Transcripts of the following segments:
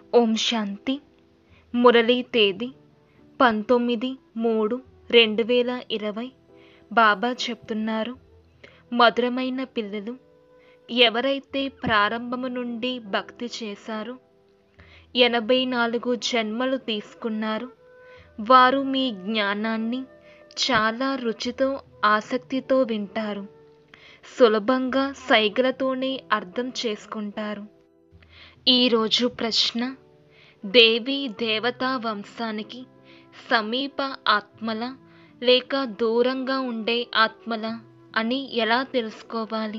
ఓం శాంతి మురళీ తేదీ పంతొమ్మిది మూడు రెండు వేల ఇరవై బాబా చెప్తున్నారు మధురమైన పిల్లలు ఎవరైతే ప్రారంభము నుండి భక్తి చేశారో ఎనభై నాలుగు జన్మలు తీసుకున్నారు వారు మీ జ్ఞానాన్ని చాలా రుచితో ఆసక్తితో వింటారు సులభంగా సైగలతోనే అర్థం చేసుకుంటారు ఈరోజు ప్రశ్న దేవి దేవతా వంశానికి సమీప ఆత్మల లేక దూరంగా ఉండే ఆత్మల అని ఎలా తెలుసుకోవాలి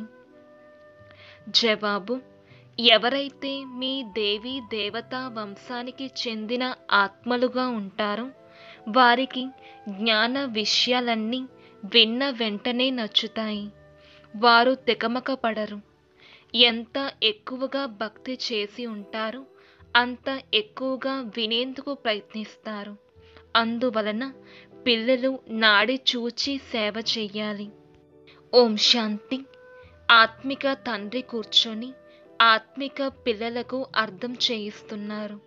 జవాబు ఎవరైతే మీ దేవి దేవతా వంశానికి చెందిన ఆత్మలుగా ఉంటారో వారికి జ్ఞాన విషయాలన్నీ విన్న వెంటనే నచ్చుతాయి వారు తికమక పడరు ఎంత ఎక్కువగా భక్తి చేసి ఉంటారో అంత ఎక్కువగా వినేందుకు ప్రయత్నిస్తారు అందువలన పిల్లలు నాడి చూచి సేవ చెయ్యాలి ఓం శాంతి ఆత్మిక తండ్రి కూర్చొని ఆత్మిక పిల్లలకు అర్థం చేయిస్తున్నారు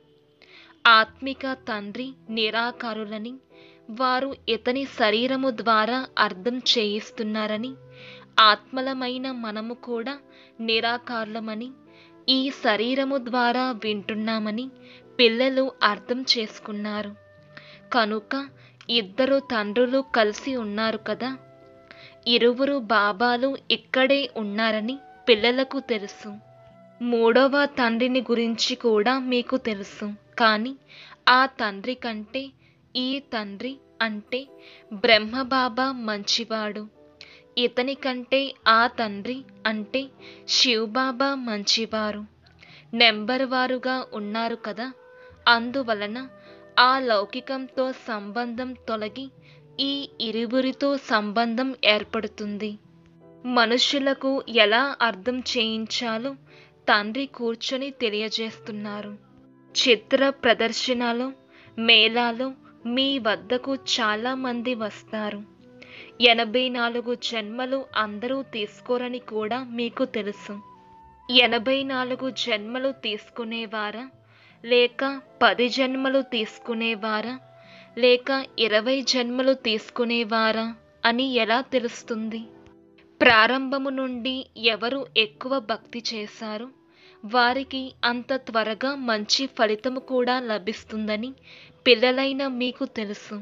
ఆత్మిక తండ్రి నిరాకారులని వారు ఇతని శరీరము ద్వారా అర్థం చేయిస్తున్నారని ఆత్మలమైన మనము కూడా నిరాకారులమని ఈ శరీరము ద్వారా వింటున్నామని పిల్లలు అర్థం చేసుకున్నారు కనుక ఇద్దరు తండ్రులు కలిసి ఉన్నారు కదా ఇరువురు బాబాలు ఇక్కడే ఉన్నారని పిల్లలకు తెలుసు మూడవ తండ్రిని గురించి కూడా మీకు తెలుసు కానీ ఆ తండ్రి కంటే ఈ తండ్రి అంటే బ్రహ్మబాబా మంచివాడు ఇతని కంటే ఆ తండ్రి అంటే శివబాబా మంచివారు నెంబర్ వారుగా ఉన్నారు కదా అందువలన ఆ లౌకికంతో సంబంధం తొలగి ఈ ఇరువురితో సంబంధం ఏర్పడుతుంది మనుషులకు ఎలా అర్థం చేయించాలో తండ్రి కూర్చొని తెలియజేస్తున్నారు చిత్ర ప్రదర్శనలో మేళాలో మీ వద్దకు చాలా మంది వస్తారు ఎనభై నాలుగు జన్మలు అందరూ తీసుకోరని కూడా మీకు తెలుసు ఎనభై నాలుగు జన్మలు తీసుకునేవారా లేక పది జన్మలు తీసుకునేవారా లేక ఇరవై జన్మలు తీసుకునేవారా అని ఎలా తెలుస్తుంది ప్రారంభము నుండి ఎవరు ఎక్కువ భక్తి చేశారో వారికి అంత త్వరగా మంచి ఫలితము కూడా లభిస్తుందని పిల్లలైన మీకు తెలుసు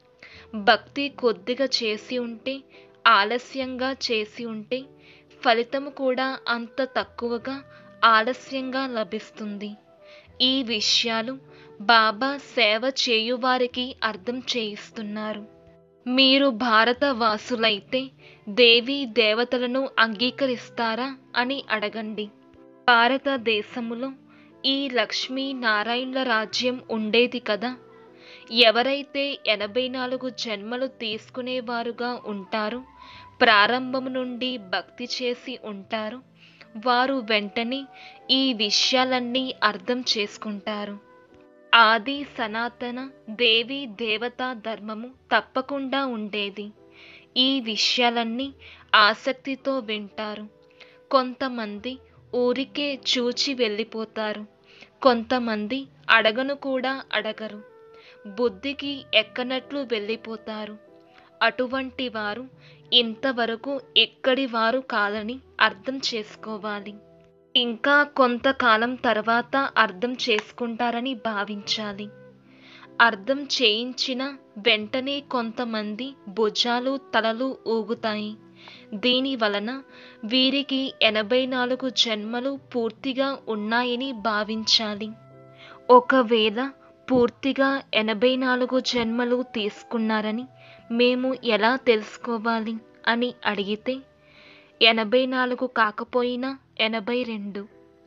భక్తి కొద్దిగా చేసి ఉంటే ఆలస్యంగా చేసి ఉంటే ఫలితము కూడా అంత తక్కువగా ఆలస్యంగా లభిస్తుంది ఈ విషయాలు బాబా సేవ చేయువారికి అర్థం చేయిస్తున్నారు మీరు భారత వాసులైతే దేవీ దేవతలను అంగీకరిస్తారా అని అడగండి భారతదేశములో ఈ లక్ష్మీ నారాయణుల రాజ్యం ఉండేది కదా ఎవరైతే ఎనభై నాలుగు జన్మలు తీసుకునేవారుగా ఉంటారో ప్రారంభం నుండి భక్తి చేసి ఉంటారో వారు వెంటనే ఈ విషయాలన్నీ అర్థం చేసుకుంటారు ఆది సనాతన దేవి దేవతా ధర్మము తప్పకుండా ఉండేది ఈ విషయాలన్నీ ఆసక్తితో వింటారు కొంతమంది ఊరికే చూచి వెళ్ళిపోతారు కొంతమంది అడగను కూడా అడగరు బుద్ధికి ఎక్కనట్లు వెళ్ళిపోతారు అటువంటి వారు ఇంతవరకు ఎక్కడి వారు కాదని అర్థం చేసుకోవాలి ఇంకా కొంతకాలం తర్వాత అర్థం చేసుకుంటారని భావించాలి అర్థం చేయించిన వెంటనే కొంతమంది భుజాలు తలలు ఊగుతాయి దీని వలన వీరికి ఎనభై నాలుగు జన్మలు పూర్తిగా ఉన్నాయని భావించాలి ఒకవేళ పూర్తిగా ఎనభై నాలుగు జన్మలు తీసుకున్నారని మేము ఎలా తెలుసుకోవాలి అని అడిగితే ఎనభై నాలుగు కాకపోయినా ఎనభై రెండు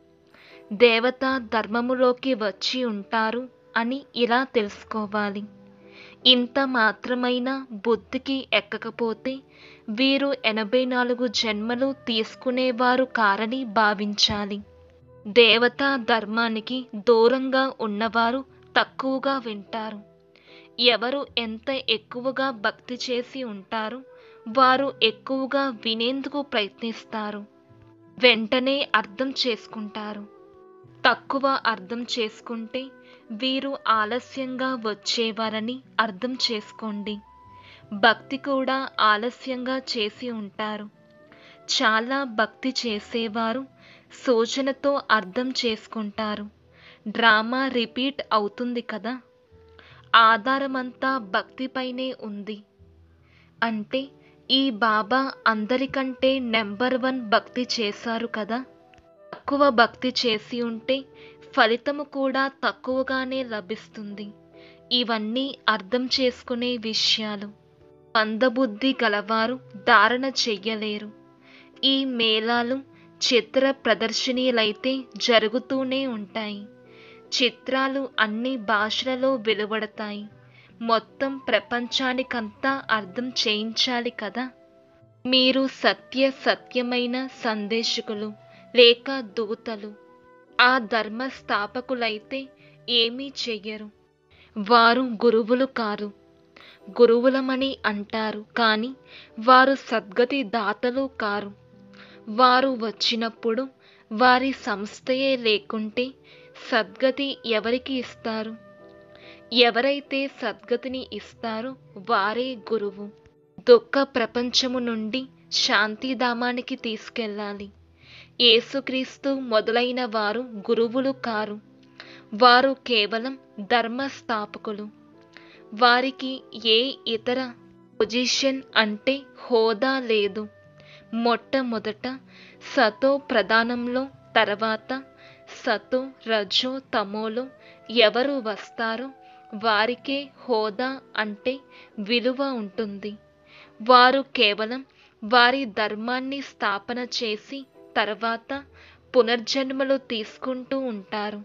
దేవతా ధర్మములోకి వచ్చి ఉంటారు అని ఇలా తెలుసుకోవాలి ఇంత మాత్రమైన బుద్ధికి ఎక్కకపోతే వీరు ఎనభై నాలుగు జన్మలు తీసుకునేవారు కారని భావించాలి దేవతా ధర్మానికి దూరంగా ఉన్నవారు తక్కువగా వింటారు ఎవరు ఎంత ఎక్కువగా భక్తి చేసి ఉంటారో వారు ఎక్కువగా వినేందుకు ప్రయత్నిస్తారు వెంటనే అర్థం చేసుకుంటారు తక్కువ అర్థం చేసుకుంటే వీరు ఆలస్యంగా వచ్చేవారని అర్థం చేసుకోండి భక్తి కూడా ఆలస్యంగా చేసి ఉంటారు చాలా భక్తి చేసేవారు సూచనతో అర్థం చేసుకుంటారు డ్రామా రిపీట్ అవుతుంది కదా ఆధారమంతా భక్తిపైనే ఉంది అంటే ఈ బాబా అందరికంటే నెంబర్ వన్ భక్తి చేశారు కదా తక్కువ భక్తి చేసి ఉంటే ఫలితము కూడా తక్కువగానే లభిస్తుంది ఇవన్నీ అర్థం చేసుకునే విషయాలు మందబుద్ధి గలవారు ధారణ చెయ్యలేరు ఈ మేళాలు చిత్ర ప్రదర్శనీలైతే జరుగుతూనే ఉంటాయి చిత్రాలు అన్ని భాషలలో వెలువడతాయి మొత్తం ప్రపంచానికంతా అర్థం చేయించాలి కదా మీరు సత్య సత్యమైన సందేశకులు లేక దూతలు ఆ ధర్మ స్థాపకులైతే ఏమీ చెయ్యరు వారు గురువులు కారు గురువులమని అంటారు కానీ వారు సద్గతి దాతలు కారు వారు వచ్చినప్పుడు వారి సంస్థయే లేకుంటే సద్గతి ఎవరికి ఇస్తారు ఎవరైతే సద్గతిని ఇస్తారో వారే గురువు దుఃఖ ప్రపంచము నుండి శాంతిధామానికి తీసుకెళ్ళాలి యేసుక్రీస్తు మొదలైన వారు గురువులు కారు వారు కేవలం ధర్మస్థాపకులు వారికి ఏ ఇతర పొజిషన్ అంటే హోదా లేదు మొట్టమొదట సతో ప్రధానంలో తర్వాత సతో రజో తమోలో ఎవరు వస్తారో వారికే హోదా అంటే విలువ ఉంటుంది వారు కేవలం వారి ధర్మాన్ని స్థాపన చేసి తర్వాత పునర్జన్మలు తీసుకుంటూ ఉంటారు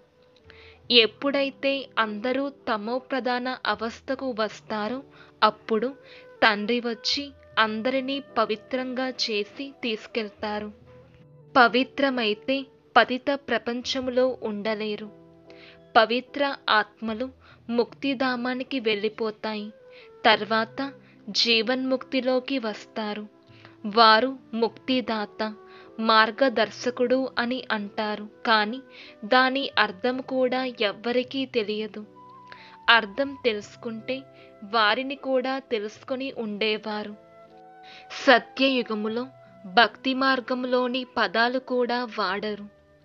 ఎప్పుడైతే అందరూ తమో ప్రధాన అవస్థకు వస్తారో అప్పుడు తండ్రి వచ్చి అందరినీ పవిత్రంగా చేసి తీసుకెళ్తారు పవిత్రమైతే పతిత ప్రపంచములో ఉండలేరు పవిత్ర ఆత్మలు ముక్తిధామానికి వెళ్ళిపోతాయి తర్వాత జీవన్ముక్తిలోకి వస్తారు వారు ముక్తిదాత మార్గదర్శకుడు అని అంటారు కానీ దాని అర్థం కూడా ఎవ్వరికీ తెలియదు అర్థం తెలుసుకుంటే వారిని కూడా తెలుసుకొని ఉండేవారు సత్యయుగములో భక్తి మార్గంలోని పదాలు కూడా వాడరు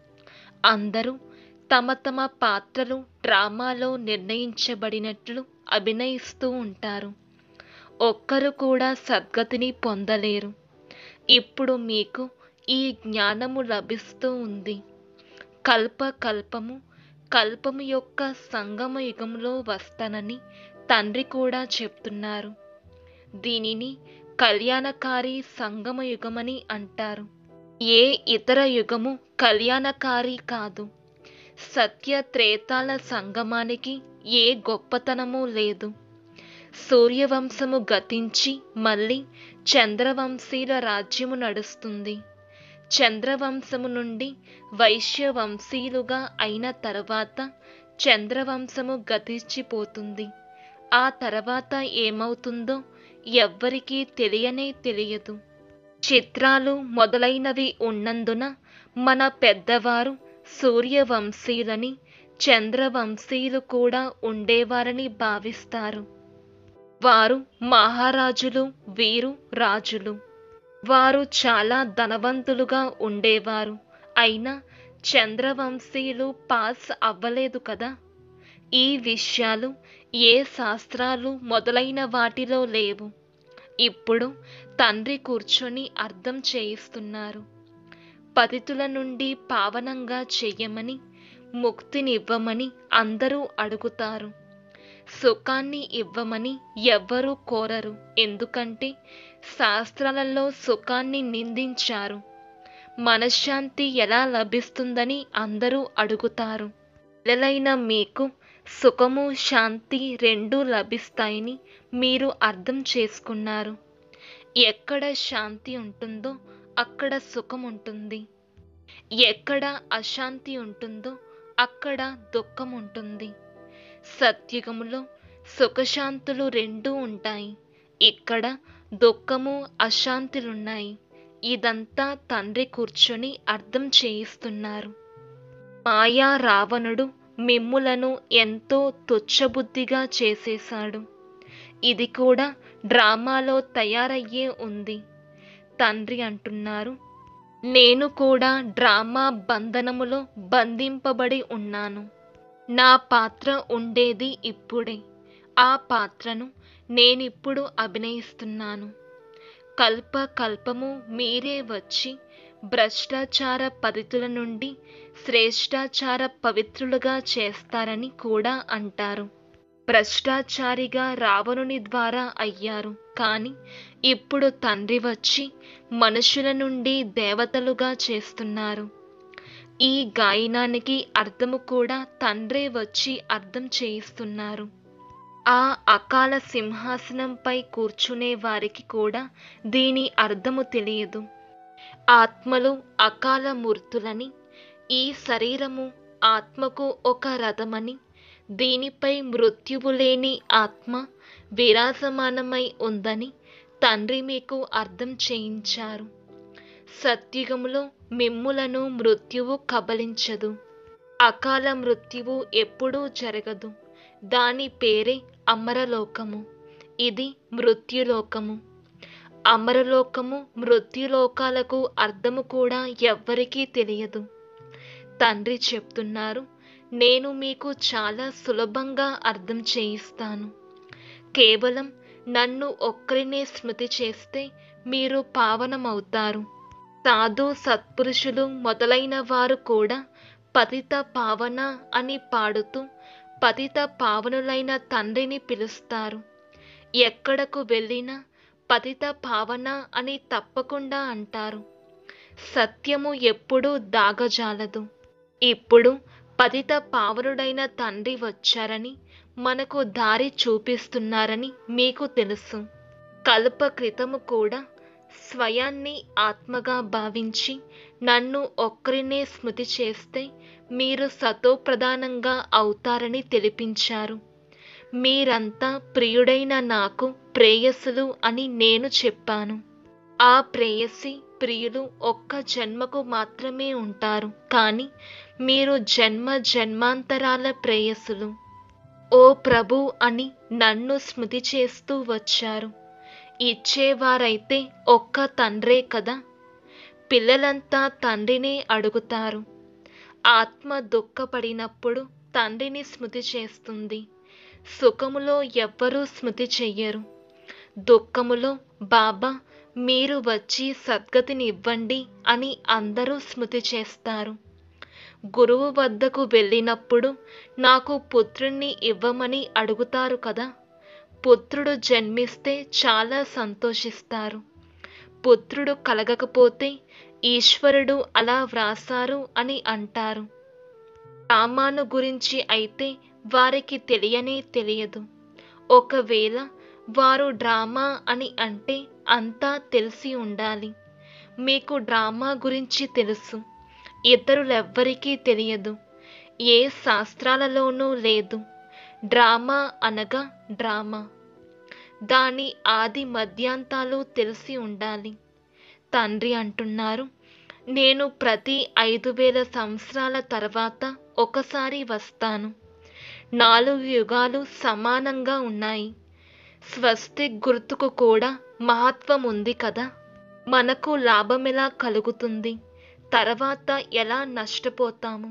అందరూ తమ తమ పాత్రలు డ్రామాలో నిర్ణయించబడినట్లు అభినయిస్తూ ఉంటారు ఒక్కరు కూడా సద్గతిని పొందలేరు ఇప్పుడు మీకు ఈ జ్ఞానము లభిస్తూ ఉంది కల్ప కల్పము కల్పము యొక్క సంగమ యుగంలో వస్తానని తండ్రి కూడా చెప్తున్నారు దీనిని కళ్యాణకారి సంగమ యుగమని అంటారు ఏ ఇతర యుగము కళ్యాణకారి కాదు సత్య త్రేతాల సంగమానికి ఏ గొప్పతనము లేదు సూర్యవంశము గతించి మళ్ళీ చంద్రవంశీల రాజ్యము నడుస్తుంది చంద్రవంశము నుండి వైశ్యవంశీలుగా అయిన తర్వాత చంద్రవంశము గతించిపోతుంది ఆ తర్వాత ఏమవుతుందో ఎవ్వరికీ తెలియనే తెలియదు చిత్రాలు మొదలైనవి ఉన్నందున మన పెద్దవారు సూర్యవంశీయులని చంద్రవంశీయులు కూడా ఉండేవారని భావిస్తారు వారు మహారాజులు వీరు రాజులు వారు చాలా ధనవంతులుగా ఉండేవారు అయినా చంద్రవంశీయులు పాస్ అవ్వలేదు కదా ఈ విషయాలు ఏ శాస్త్రాలు మొదలైన వాటిలో లేవు ఇప్పుడు తండ్రి కూర్చొని అర్థం చేయిస్తున్నారు పతితుల నుండి పావనంగా చెయ్యమని ముక్తినివ్వమని అందరూ అడుగుతారు సుఖాన్ని ఇవ్వమని ఎవ్వరూ కోరరు ఎందుకంటే శాస్త్రాలలో సుఖాన్ని నిందించారు మనశ్శాంతి ఎలా లభిస్తుందని అందరూ అడుగుతారు పిల్లలైన మీకు సుఖము శాంతి రెండూ లభిస్తాయని మీరు అర్థం చేసుకున్నారు ఎక్కడ శాంతి ఉంటుందో అక్కడ సుఖం ఉంటుంది ఎక్కడ అశాంతి ఉంటుందో అక్కడ దుఃఖం ఉంటుంది సత్యుగములో సుఖశాంతులు రెండూ ఉంటాయి ఇక్కడ దుఃఖము అశాంతులున్నాయి ఇదంతా తండ్రి కూర్చొని అర్థం చేయిస్తున్నారు మాయా రావణుడు మిమ్ములను ఎంతో తుచ్చబుద్ధిగా చేసేశాడు ఇది కూడా డ్రామాలో తయారయ్యే ఉంది తండ్రి అంటున్నారు నేను కూడా డ్రామా బంధనములో బంధింపబడి ఉన్నాను నా పాత్ర ఉండేది ఇప్పుడే ఆ పాత్రను నేనిప్పుడు అభినయిస్తున్నాను కల్ప కల్పము మీరే వచ్చి భ్రష్టాచార పదితుల నుండి శ్రేష్టాచార పవిత్రులుగా చేస్తారని కూడా అంటారు భ్రష్టాచారిగా రావణుని ద్వారా అయ్యారు కానీ ఇప్పుడు తండ్రి వచ్చి మనుషుల నుండి దేవతలుగా చేస్తున్నారు ఈ గాయనానికి అర్థము కూడా తండ్రే వచ్చి అర్థం చేయిస్తున్నారు ఆ అకాల సింహాసనంపై కూర్చునే వారికి కూడా దీని అర్థము తెలియదు ఆత్మలు అకాల మూర్తులని ఈ శరీరము ఆత్మకు ఒక రథమని దీనిపై మృత్యువు లేని ఆత్మ విరాజమానమై ఉందని తండ్రి మీకు అర్థం చేయించారు సత్యుగములో మిమ్ములను మృత్యువు కబలించదు అకాల మృత్యువు ఎప్పుడూ జరగదు దాని పేరే అమరలోకము ఇది మృత్యులోకము అమరలోకము మృత్యులోకాలకు అర్థము కూడా ఎవ్వరికీ తెలియదు తండ్రి చెప్తున్నారు నేను మీకు చాలా సులభంగా అర్థం చేయిస్తాను కేవలం నన్ను ఒక్కరినే స్మృతి చేస్తే మీరు పావనమవుతారు సాధు సత్పురుషులు మొదలైన వారు కూడా పతిత పావన అని పాడుతూ పతిత పావనులైన తండ్రిని పిలుస్తారు ఎక్కడకు వెళ్ళినా పతిత పావన అని తప్పకుండా అంటారు సత్యము ఎప్పుడూ దాగజాలదు ఇప్పుడు పతిత పావనుడైన తండ్రి వచ్చారని మనకు దారి చూపిస్తున్నారని మీకు తెలుసు కల్ప క్రితము కూడా స్వయాన్ని ఆత్మగా భావించి నన్ను ఒక్కరినే స్మృతి చేస్తే మీరు సతోప్రధానంగా అవుతారని తెలిపించారు మీరంతా ప్రియుడైన నాకు ప్రేయసులు అని నేను చెప్పాను ఆ ప్రేయసి ప్రియులు ఒక్క జన్మకు మాత్రమే ఉంటారు కానీ మీరు జన్మ జన్మాంతరాల ప్రేయసులు ఓ ప్రభు అని నన్ను స్మృతి చేస్తూ వచ్చారు ఇచ్చేవారైతే ఒక్క తండ్రే కదా పిల్లలంతా తండ్రినే అడుగుతారు ఆత్మ దుఃఖపడినప్పుడు తండ్రిని స్మృతి చేస్తుంది సుఖములో ఎవ్వరూ స్మృతి చెయ్యరు దుఃఖములో బాబా మీరు వచ్చి సద్గతిని ఇవ్వండి అని అందరూ స్మృతి చేస్తారు గురువు వద్దకు వెళ్ళినప్పుడు నాకు పుత్రుణ్ణి ఇవ్వమని అడుగుతారు కదా పుత్రుడు జన్మిస్తే చాలా సంతోషిస్తారు పుత్రుడు కలగకపోతే ఈశ్వరుడు అలా వ్రాసారు అని అంటారు రామాను గురించి అయితే వారికి తెలియనే తెలియదు ఒకవేళ వారు డ్రామా అని అంటే అంతా తెలిసి ఉండాలి మీకు డ్రామా గురించి తెలుసు ఇతరులెవ్వరికీ తెలియదు ఏ శాస్త్రాలలోనూ లేదు డ్రామా అనగా డ్రామా దాని ఆది మధ్యాంతాలు తెలిసి ఉండాలి తండ్రి అంటున్నారు నేను ప్రతి ఐదు వేల సంవత్సరాల తర్వాత ఒకసారి వస్తాను నాలుగు యుగాలు సమానంగా ఉన్నాయి స్వస్తి గుర్తుకు కూడా మహత్వం ఉంది కదా మనకు లాభం ఎలా కలుగుతుంది తర్వాత ఎలా నష్టపోతాము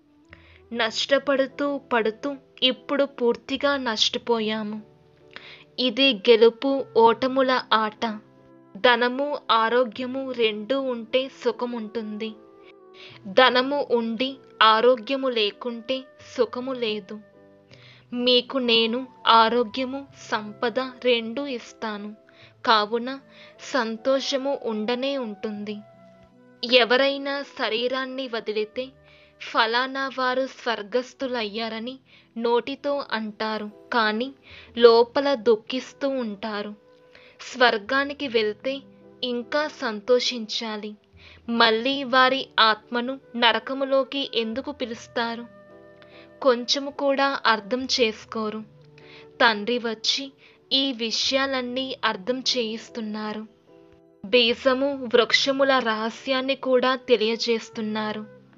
నష్టపడుతూ పడుతూ ఇప్పుడు పూర్తిగా నష్టపోయాము ఇది గెలుపు ఓటముల ఆట ధనము ఆరోగ్యము రెండూ ఉంటే సుఖముంటుంది ధనము ఉండి ఆరోగ్యము లేకుంటే సుఖము లేదు మీకు నేను ఆరోగ్యము సంపద రెండూ ఇస్తాను కావున సంతోషము ఉండనే ఉంటుంది ఎవరైనా శరీరాన్ని వదిలితే ఫలానా వారు స్వర్గస్థులయ్యారని నోటితో అంటారు కానీ లోపల దుఃఖిస్తూ ఉంటారు స్వర్గానికి వెళ్తే ఇంకా సంతోషించాలి మళ్ళీ వారి ఆత్మను నరకములోకి ఎందుకు పిలుస్తారు కొంచెము కూడా అర్థం చేసుకోరు తండ్రి వచ్చి ఈ విషయాలన్నీ అర్థం చేయిస్తున్నారు బీజము వృక్షముల రహస్యాన్ని కూడా తెలియజేస్తున్నారు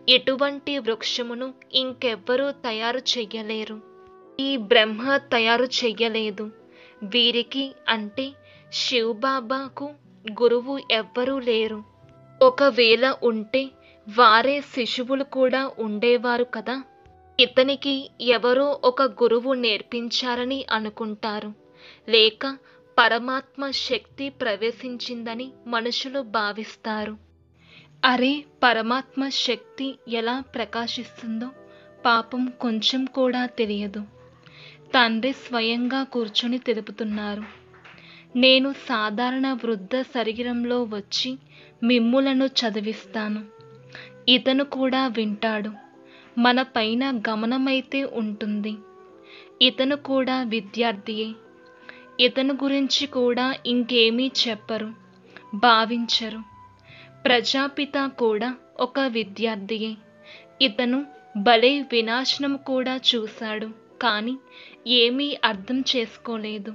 ఎటువంటి వృక్షమును ఇంకెవ్వరూ తయారు చెయ్యలేరు ఈ బ్రహ్మ తయారు చెయ్యలేదు వీరికి అంటే శివబాబాకు గురువు ఎవ్వరూ లేరు ఒకవేళ ఉంటే వారే శిశువులు కూడా ఉండేవారు కదా ఇతనికి ఎవరో ఒక గురువు నేర్పించారని అనుకుంటారు లేక పరమాత్మ శక్తి ప్రవేశించిందని మనుషులు భావిస్తారు అరే పరమాత్మ శక్తి ఎలా ప్రకాశిస్తుందో పాపం కొంచెం కూడా తెలియదు తండ్రి స్వయంగా కూర్చొని తెలుపుతున్నారు నేను సాధారణ వృద్ధ శరీరంలో వచ్చి మిమ్ములను చదివిస్తాను ఇతను కూడా వింటాడు మన పైన గమనమైతే ఉంటుంది ఇతను కూడా విద్యార్థియే ఇతను గురించి కూడా ఇంకేమీ చెప్పరు భావించరు ప్రజాపిత కూడా ఒక విద్యార్థియే ఇతను భలే వినాశనం కూడా చూశాడు కానీ ఏమీ అర్థం చేసుకోలేదు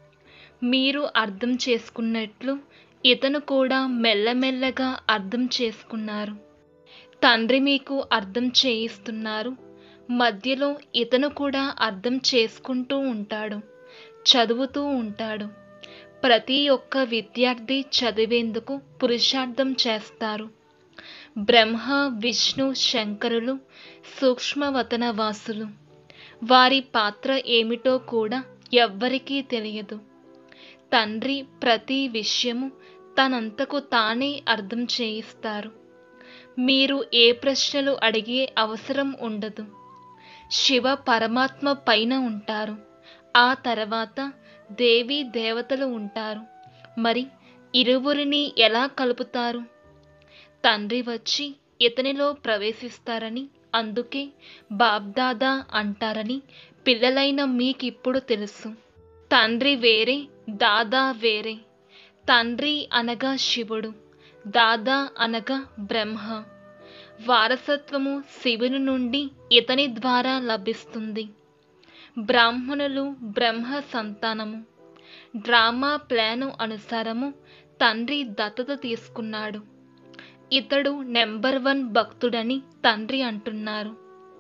మీరు అర్థం చేసుకున్నట్లు ఇతను కూడా మెల్లమెల్లగా అర్థం చేసుకున్నారు తండ్రి మీకు అర్థం చేయిస్తున్నారు మధ్యలో ఇతను కూడా అర్థం చేసుకుంటూ ఉంటాడు చదువుతూ ఉంటాడు ప్రతి ఒక్క విద్యార్థి చదివేందుకు పురుషార్థం చేస్తారు బ్రహ్మ విష్ణు శంకరులు సూక్ష్మవతన వాసులు వారి పాత్ర ఏమిటో కూడా ఎవ్వరికీ తెలియదు తండ్రి ప్రతి విషయము తనంతకు తానే అర్థం చేయిస్తారు మీరు ఏ ప్రశ్నలు అడిగే అవసరం ఉండదు శివ పరమాత్మ పైన ఉంటారు ఆ తర్వాత దేవి దేవతలు ఉంటారు మరి ఇరువురిని ఎలా కలుపుతారు తండ్రి వచ్చి ఇతనిలో ప్రవేశిస్తారని అందుకే బాబ్దాదా అంటారని పిల్లలైన మీకిప్పుడు తెలుసు తండ్రి వేరే దాదా వేరే తండ్రి అనగా శివుడు దాదా అనగా బ్రహ్మ వారసత్వము శివుని నుండి ఇతని ద్వారా లభిస్తుంది బ్రాహ్మణులు బ్రహ్మ సంతానము డ్రామా ప్లాను అనుసారము తండ్రి దత్తత తీసుకున్నాడు ఇతడు నెంబర్ వన్ భక్తుడని తండ్రి అంటున్నారు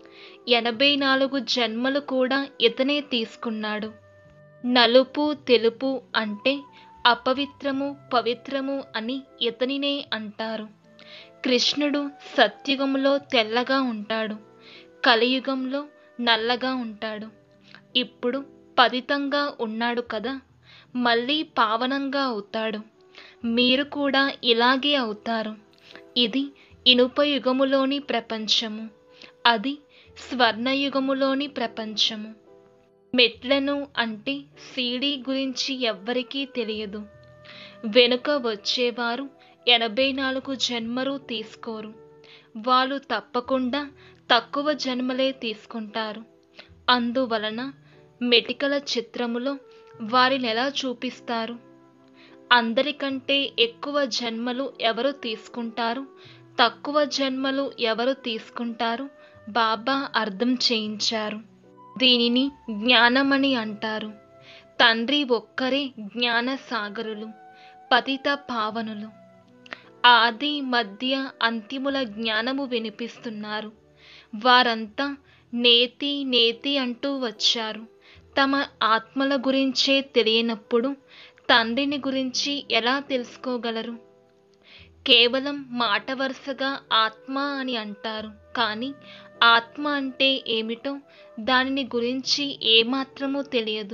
ఎనభై నాలుగు జన్మలు కూడా ఇతనే తీసుకున్నాడు నలుపు తెలుపు అంటే అపవిత్రము పవిత్రము అని ఇతనినే అంటారు కృష్ణుడు సత్యుగంలో తెల్లగా ఉంటాడు కలియుగంలో నల్లగా ఉంటాడు ఇప్పుడు పతితంగా ఉన్నాడు కదా మళ్ళీ పావనంగా అవుతాడు మీరు కూడా ఇలాగే అవుతారు ఇది ఇనుప యుగములోని ప్రపంచము అది స్వర్ణయుగములోని ప్రపంచము మెట్లను అంటే సీడీ గురించి ఎవ్వరికీ తెలియదు వెనుక వచ్చేవారు ఎనభై నాలుగు జన్మలు తీసుకోరు వాళ్ళు తప్పకుండా తక్కువ జన్మలే తీసుకుంటారు అందువలన మెటికల చిత్రములో వారిని ఎలా చూపిస్తారు అందరికంటే ఎక్కువ జన్మలు ఎవరు తీసుకుంటారు తక్కువ జన్మలు ఎవరు తీసుకుంటారు బాబా అర్థం చేయించారు దీనిని జ్ఞానమని అంటారు తండ్రి ఒక్కరే జ్ఞాన సాగరులు పతిత పావనులు ఆది మధ్య అంతిముల జ్ఞానము వినిపిస్తున్నారు వారంతా నేతి నేతి అంటూ వచ్చారు తమ ఆత్మల గురించే తెలియనప్పుడు తండ్రిని గురించి ఎలా తెలుసుకోగలరు కేవలం మాట వరుసగా ఆత్మ అని అంటారు కానీ ఆత్మ అంటే ఏమిటో దానిని గురించి ఏమాత్రమూ తెలియదు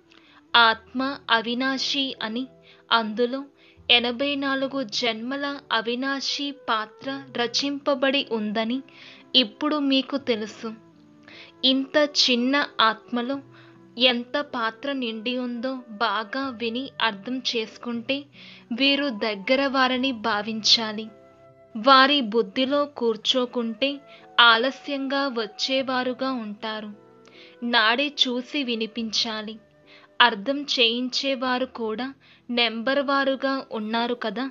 ఆత్మ అవినాశి అని అందులో ఎనభై నాలుగు జన్మల అవినాశి పాత్ర రచింపబడి ఉందని ఇప్పుడు మీకు తెలుసు ఇంత చిన్న ఆత్మలో ఎంత పాత్ర నిండి ఉందో బాగా విని అర్థం చేసుకుంటే వీరు దగ్గర వారని భావించాలి వారి బుద్ధిలో కూర్చోకుంటే ఆలస్యంగా వచ్చేవారుగా ఉంటారు నాడే చూసి వినిపించాలి అర్థం చేయించేవారు కూడా నెంబర్ వారుగా ఉన్నారు కదా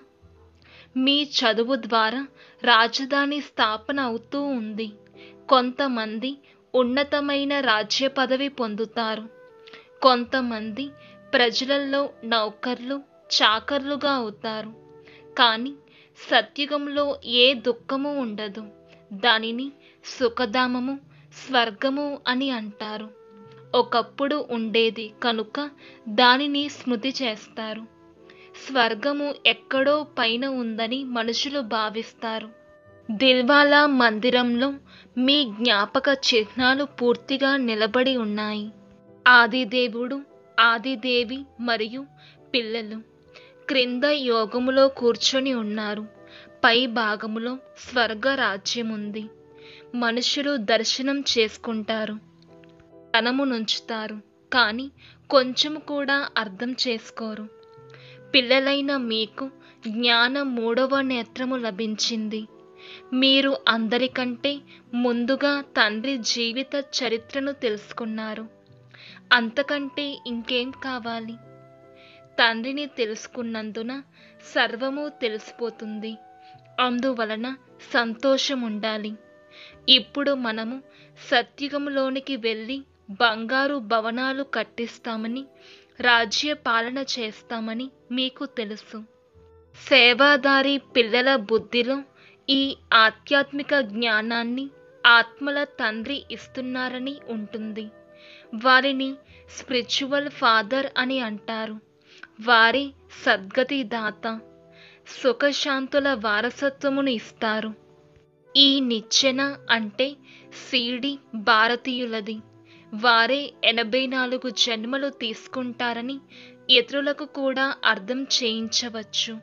మీ చదువు ద్వారా రాజధాని స్థాపన అవుతూ ఉంది కొంతమంది ఉన్నతమైన రాజ్య పదవి పొందుతారు కొంతమంది ప్రజలలో నౌకర్లు చాకర్లుగా అవుతారు కానీ సత్యుగంలో ఏ దుఃఖము ఉండదు దానిని సుఖధామము స్వర్గము అని అంటారు ఒకప్పుడు ఉండేది కనుక దానిని స్మృతి చేస్తారు స్వర్గము ఎక్కడో పైన ఉందని మనుషులు భావిస్తారు దిల్వాలా మందిరంలో మీ జ్ఞాపక చిహ్నాలు పూర్తిగా నిలబడి ఉన్నాయి ఆదిదేవుడు ఆదిదేవి మరియు పిల్లలు క్రింద యోగములో కూర్చొని ఉన్నారు పై భాగములో స్వర్గ రాజ్యం ఉంది మనుషులు దర్శనం చేసుకుంటారు ధనము నుంచుతారు కానీ కొంచెం కూడా అర్థం చేసుకోరు పిల్లలైన మీకు జ్ఞానం మూడవ నేత్రము లభించింది మీరు అందరికంటే ముందుగా తండ్రి జీవిత చరిత్రను తెలుసుకున్నారు అంతకంటే ఇంకేం కావాలి తండ్రిని తెలుసుకున్నందున సర్వము తెలిసిపోతుంది అందువలన సంతోషం ఉండాలి ఇప్పుడు మనము సత్యుగంలోనికి వెళ్ళి బంగారు భవనాలు కట్టిస్తామని రాజ్య పాలన చేస్తామని మీకు తెలుసు సేవాదారి పిల్లల బుద్ధిలో ఈ ఆధ్యాత్మిక జ్ఞానాన్ని ఆత్మల తండ్రి ఇస్తున్నారని ఉంటుంది వారిని స్పిరిచువల్ ఫాదర్ అని అంటారు వారి సద్గతి దాత సుఖశాంతుల వారసత్వమును ఇస్తారు ఈ నిచ్చెన అంటే సీడి భారతీయులది వారే ఎనభై నాలుగు జన్మలు తీసుకుంటారని ఇతరులకు కూడా అర్థం చేయించవచ్చు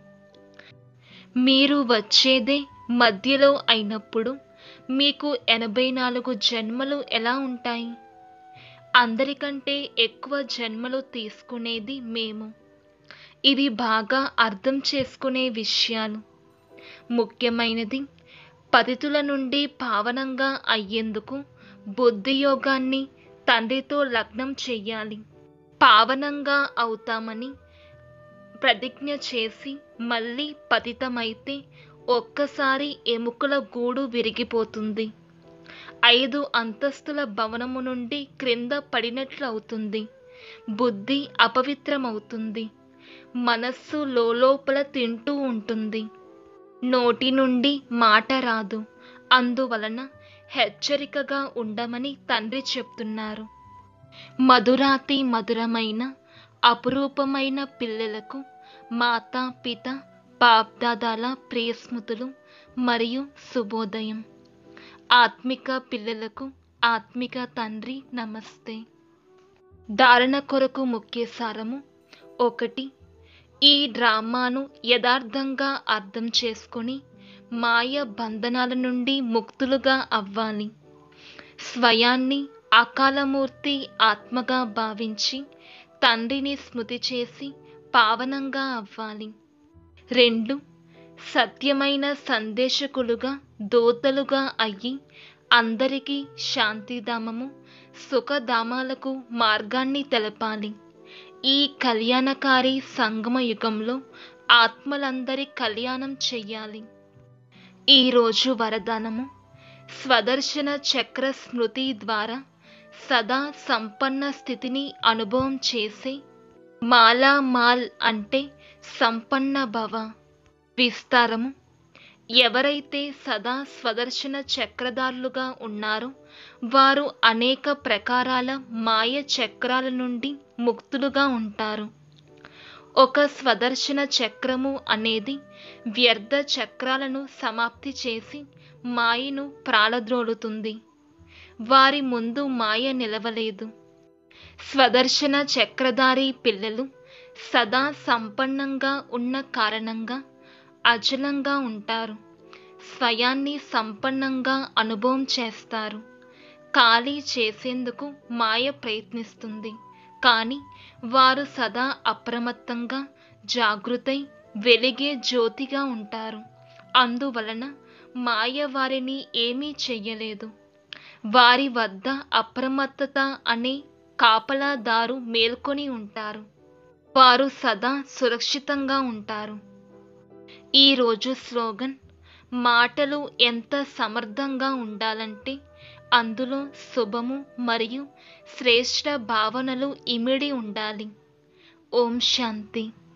మీరు వచ్చేదే మధ్యలో అయినప్పుడు మీకు ఎనభై నాలుగు జన్మలు ఎలా ఉంటాయి అందరికంటే ఎక్కువ జన్మలు తీసుకునేది మేము ఇవి బాగా అర్థం చేసుకునే విషయాలు ముఖ్యమైనది పతితుల నుండి పావనంగా అయ్యేందుకు బుద్ధి యోగాన్ని తండ్రితో లగ్నం చెయ్యాలి పావనంగా అవుతామని ప్రతిజ్ఞ చేసి మళ్ళీ పతితమైతే ఒక్కసారి ఎముకల గూడు విరిగిపోతుంది ఐదు అంతస్తుల భవనము నుండి క్రింద పడినట్లు అవుతుంది బుద్ధి అపవిత్రమవుతుంది మనస్సు లోపల తింటూ ఉంటుంది నోటి నుండి మాట రాదు అందువలన హెచ్చరికగా ఉండమని తండ్రి చెప్తున్నారు మధురాతి మధురమైన అపురూపమైన పిల్లలకు మాతా పిత బాప్దాదాల ప్రియస్మృతులు మరియు శుభోదయం ఆత్మిక పిల్లలకు ఆత్మిక తండ్రి నమస్తే ధారణ కొరకు ముఖ్య సారము ఒకటి ఈ డ్రామాను యథార్థంగా అర్థం చేసుకొని మాయ బంధనాల నుండి ముక్తులుగా అవ్వాలి స్వయాన్ని అకాలమూర్తి ఆత్మగా భావించి తండ్రిని స్మృతి చేసి పావనంగా అవ్వాలి రెండు సత్యమైన సందేశకులుగా దోతలుగా అయ్యి అందరికీ శాంతిధామము సుఖధామాలకు మార్గాన్ని తెలపాలి ఈ కళ్యాణకారి సంగమ యుగంలో ఆత్మలందరి కళ్యాణం చెయ్యాలి ఈరోజు వరదానము స్వదర్శన చక్ర స్మృతి ద్వారా సదా సంపన్న స్థితిని అనుభవం చేసే మాలా మాల్ అంటే సంపన్న భవ విస్తారము ఎవరైతే సదా స్వదర్శన చక్రధారులుగా ఉన్నారో వారు అనేక ప్రకారాల మాయ చక్రాల నుండి ముక్తులుగా ఉంటారు ఒక స్వదర్శన చక్రము అనేది వ్యర్థ చక్రాలను సమాప్తి చేసి మాయను ప్రాళద్రోలుతుంది వారి ముందు మాయ నిలవలేదు స్వదర్శన చక్రధారి పిల్లలు సదా సంపన్నంగా ఉన్న కారణంగా అచలంగా ఉంటారు స్వయాన్ని సంపన్నంగా అనుభవం చేస్తారు ఖాళీ చేసేందుకు మాయ ప్రయత్నిస్తుంది కానీ వారు సదా అప్రమత్తంగా జాగృతై వెలిగే జ్యోతిగా ఉంటారు అందువలన మాయ వారిని ఏమీ చెయ్యలేదు వారి వద్ద అప్రమత్తత అనే కాపలాదారు మేల్కొని ఉంటారు వారు సదా సురక్షితంగా ఉంటారు ఈరోజు స్లోగన్ మాటలు ఎంత సమర్థంగా ఉండాలంటే అందులో శుభము మరియు శ్రేష్ట భావనలు ఇమిడి ఉండాలి ఓం శాంతి